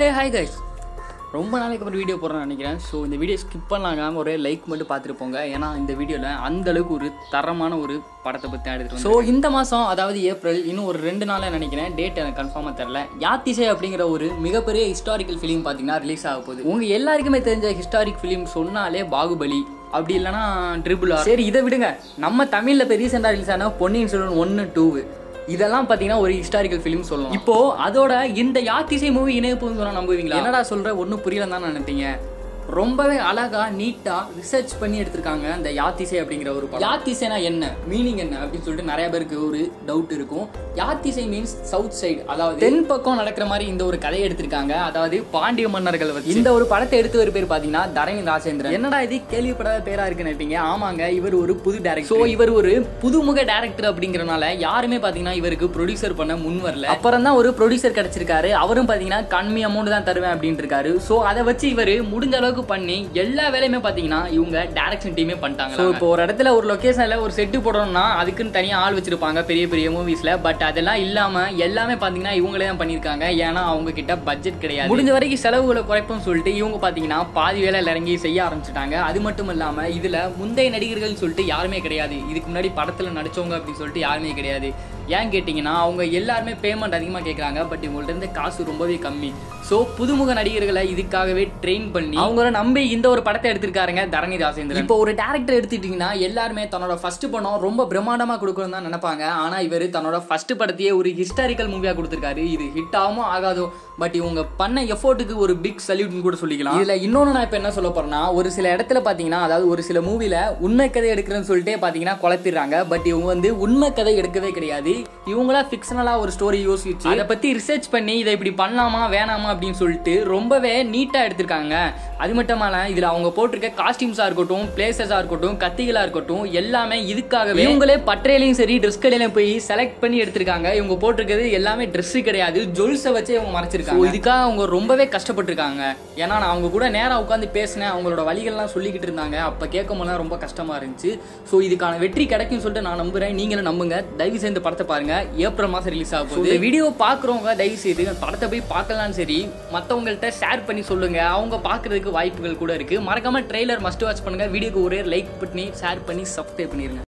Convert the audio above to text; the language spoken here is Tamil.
ஹே ஹாய் கைஸ் ரொம்ப நாளைக்கு அப்புறம் வீடியோ போடுறேன்னு நினைக்கிறேன் ஸோ இந்த வீடியோ ஸ்கிப் பண்ணாங்க ஒரே லைக் மட்டும் பார்த்துட்டு போங்க ஏன்னா இந்த வீடியோவில் அந்த அளவுக்கு ஒரு தரமான ஒரு படத்தை பற்றி எடுத்துட்டு ஸோ இந்த மாதம் அதாவது ஏப்ரல் இன்னும் ஒரு ரெண்டு நாளில் நினைக்கிறேன் டேட் எனக்கு கன்ஃபார்மாக தெரில யாத்திசை அப்படிங்கிற ஒரு மிகப்பெரிய ஹிஸ்டாரிக்கல் ஃபிலிம் பார்த்தீங்கன்னா ரிலீஸ் ஆக போகுது உங்கள் எல்லாருக்குமே தெரிஞ்ச ஹிஸ்டாரிக் ஃபிலிம் சொன்னாலே பாகுபலி அப்படி இல்லைன்னா ட்ரிபிள் சரி இதை விடுங்க நம்ம தமிழில் இப்போ ரீசெண்டாக ரிலீஸ் ஆன பொன்னியின் செல்வன் ஒன்று டூவு இதெல்லாம் பார்த்தீங்கன்னா ஒரு ஹிஸ்டாரிக்கல் ஃபிலிம் சொல்லலாம் இப்போ அதோட இந்த யாத்திசை மூவி இணைப்புன்னு சொன்னா நம்புவீங்களா என்னடா சொல்ற ஒன்றும் புரியலன்னு தான் நினைப்பீங்க ரொம்பவே அழகா நீட்டா ரிசர்ச் பண்ணி எடுத்திருக்காங்க அந்த யாத்திசை அப்படிங்கிற ஒரு படம் யாத்திசைனா என்ன மீனிங் என்ன அப்படின்னு சொல்லிட்டு நிறைய பேருக்கு ஒரு டவுட் இருக்கும் யாத்திசை மீன்ஸ் சவுத் சைடு அதாவது தென் பக்கம் நடக்கிற மாதிரி இந்த ஒரு கதையை எடுத்திருக்காங்க அதாவது பாண்டிய மன்னர்கள் வச்சு இந்த ஒரு படத்தை எடுத்து ஒரு பேர் பாத்தீங்கன்னா தரணி ராஜேந்திரன் என்னடா இது கேள்விப்படாத பேரா இருக்குன்னு நினைப்பீங்க ஆமாங்க இவர் ஒரு புது டேரக்டர் ஸோ இவர் ஒரு புதுமுக டேரக்டர் அப்படிங்கறனால யாருமே பாத்தீங்கன்னா இவருக்கு ப்ரொடியூசர் பண்ண முன் வரல அப்புறம் தான் ஒரு ப்ரொடியூசர் கிடைச்சிருக்காரு அவரும் பாத்தீங்கன்னா கம்மி அமௌண்ட் தான் தருவேன் அப்படின்ட்டு இருக்காரு ஸோ அதை வச்சு இவர் முடிஞ்ச அளவுக்கு பண்ணி எல்லா வேலையுமே பாத்தீங்கன்னா இவங்க டேரக்ஷன் டீமே பண்ணிட்டாங்க ஸோ இப்போ ஒரு இடத்துல ஒரு லொகேஷன்ல ஒரு செட்டு போடணும்னா அதுக்குன்னு தனியா ஆள் வச்சிருப்பாங்க பெரிய பெரிய மூவிஸ்ல பட் அதெல்லாம் இல்லாம எல்லாமே பாத்தீங்கன்னா இவங்களே தான் பண்ணிருக்காங்க ஏன்னா அவங்க கிட்ட பட்ஜெட் கிடையாது முடிஞ்ச வரைக்கும் செலவுகளை குறைப்போம் சொல்லிட்டு இவங்க பாத்தீங்கன்னா பாதி வேலையில இறங்கி செய்ய ஆரம்பிச்சிட்டாங்க அது மட்டும் இல்லாம இதுல முந்தைய நடிகர்கள் சொல்லிட்டு யாருமே கிடையாது இதுக்கு முன்னாடி படத்துல நடிச்சவங்க அப்படின்னு சொல்லிட்டு யாருமே கிடையாது ஏன் கேட்டிங்கன்னா அவங்க எல்லாருமே பேமெண்ட் அதிகமாக கேட்குறாங்க பட் இவங்கள்ட்ட இருந்து காசு ரொம்பவே கம்மி ஸோ புதுமுக நடிகர்களை இதுக்காகவே ட்ரெயின் பண்ணி அவங்கள நம்பி இந்த ஒரு படத்தை எடுத்திருக்காருங்க தரணி ராசேந்திரன் இப்போ ஒரு டேரக்டர் எடுத்துட்டீங்கன்னா எல்லாருமே தன்னோட ஃபர்ஸ்ட் படம் ரொம்ப பிரம்மாண்டமாக கொடுக்கணும் தான் நினைப்பாங்க ஆனால் இவர் தன்னோட ஃபர்ஸ்ட் படத்தையே ஒரு ஹிஸ்டாரிக்கல் மூவியாக கொடுத்துருக்காரு இது ஹிட் ஆகுமோ ஆகாதோ பட் இவங்க பண்ண எஃபோர்ட்டுக்கு ஒரு பிக் சல்யூட்னு கூட சொல்லிக்கலாம் இதுல இன்னொன்று நான் இப்போ என்ன சொல்ல போறேன்னா ஒரு சில இடத்துல பார்த்தீங்கன்னா அதாவது ஒரு சில மூவில உண்மை கதை எடுக்கிறேன்னு சொல்லிட்டே பார்த்தீங்கன்னா குழப்பிடுறாங்க பட் இவங்க வந்து உண்மை கதை எடுக்கவே கிடையாது இவங்களா ஃபிக்ஷனலா ஒரு ஸ்டோரி யோசிச்சு அதை பத்தி ரிசர்ச் பண்ணி இதை இப்படி பண்ணலாமா வேணாமா அப்படின்னு சொல்லிட்டு ரொம்பவே நீட்டா எடுத்திருக்காங்க அது மட்டும் இல்லாம இதுல அவங்க போட்டிருக்க காஸ்டியூம்ஸா இருக்கட்டும் பிளேசஸா இருக்கட்டும் கத்திகளா இருக்கட்டும் எல்லாமே இதுக்காகவே இவங்களே பட்ரையிலையும் சரி ட்ரெஸ் கடையிலையும் போய் செலக்ட் பண்ணி எடுத்திருக்காங்க இவங்க போட்டிருக்கிறது எல்லாமே ட்ரெஸ் கிடையாது ஜுவல்ஸை வச்சு இவங்க மறைச்சிருக்காங்க இதுக்காக அவங்க ரொம்பவே கஷ்டப்பட்டிருக்காங்க ஏன்னா நான் அவங்க கூட நேரா உட்காந்து பேசினேன் அவங்களோட வழிகள்லாம் சொல்லிக்கிட்டு இருந்தாங்க அப்ப கேட்கும் போதெல்லாம் ரொம்ப கஷ்டமா இருந்துச்சு ஸோ இதுக்கான வெற்றி கிடைக்கும் சொல்லிட்டு நான் நம்புறேன் நீங்களும் நம்புங்க தயவு செய்து படத்தை பாருங்க ஏப்ரல் மாசம் ரிலீஸ் ஆக போகுது இந்த வீடியோ பாக்குறவங்க தயவு செய்து அந்த படத்தை போய் பார்க்கலாம் சரி மற்றவங்கள்ட்ட ஷேர் பண்ணி சொல்லுங்க அவங்க பார்க்கறதுக்கு வாய்ப்புகள் கூட இருக்கு மறக்காம ட்ரெய்லர் மஸ்ட் வாட்ச் பண்ணுங்க வீடியோக்கு ஒரே லைக் பண்ணி ஷேர் பண்ணி சப்ஸ்கிரைப் பண்ணிருங்க